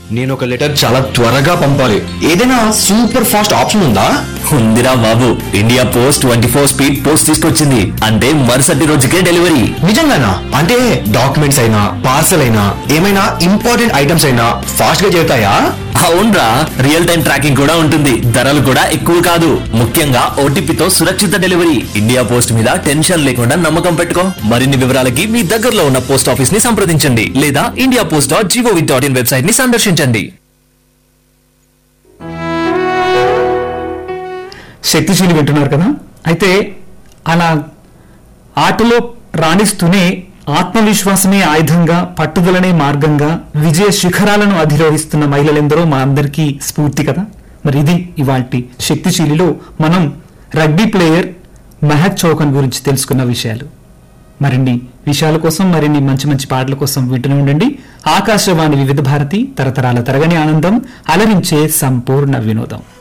నేను ఒక లెటర్ చాలా త్వరగా పంపాలి ఏదైనా సూపర్ ఫాస్ట్ ఆప్షన్ ఉందా ఉందిరా బాబు India post twenty four speed post తీసుకొచ్చింది అంటే మరుసటి రోజుకే డెలివరీ నిజంగానా అంటే డాక్యుమెంట్స్ అయినా పార్సల్ అయినా ఏమైనా ఇంపార్టెంట్ ఐటమ్స్ అయినా ఫాస్ట్ గా చేరుతాయా అవునరా రియల్ టైం ట్రాకింగ్ కూడా ఉంటుంది ధరలు కూడా ఎక్కువ కాదు ముఖ్యంగా ఓటీపీతో సురక్షిత డెలివరీ ఇండియా పోస్ట్ మీద టెన్షన్ లేకుండా నమ్మకం పెట్టుకో మరిన్ని వివరాలకి మీ దగ్గరలో ఉన్న పోస్ట్ ఆఫీస్ ని సంప్రదించండి లేదా India post dot GOV dot in website ని సందర్శించండి శక్తిశీలి వింటున్నారు కదా అయితే అలా ఆటలో రాణిస్తూనే ఆత్మవిశ్వాసమే ఆయుధంగా పట్టుదలనే మార్గంగా విజయ శిఖరాలను అధిరోహిస్తున్న మహిళలెందరో మా అందరికీ స్ఫూర్తి కదా మరి ఇది ఇవాల్టి శక్తిశీలిలో మనం రగ్బీ ప్లేయర్ మెహక్ చౌకన్ గురించి తెలుసుకున్న విషయాలు మరిన్ని విషయాల కోసం మరిన్ని మంచి మంచి పాటల కోసం వింటూనే ఉండండి ఆకాశవాణి వివిధ భారతి తరతరాల తరగని ఆనందం అలరించే సంపూర్ణ వినోదం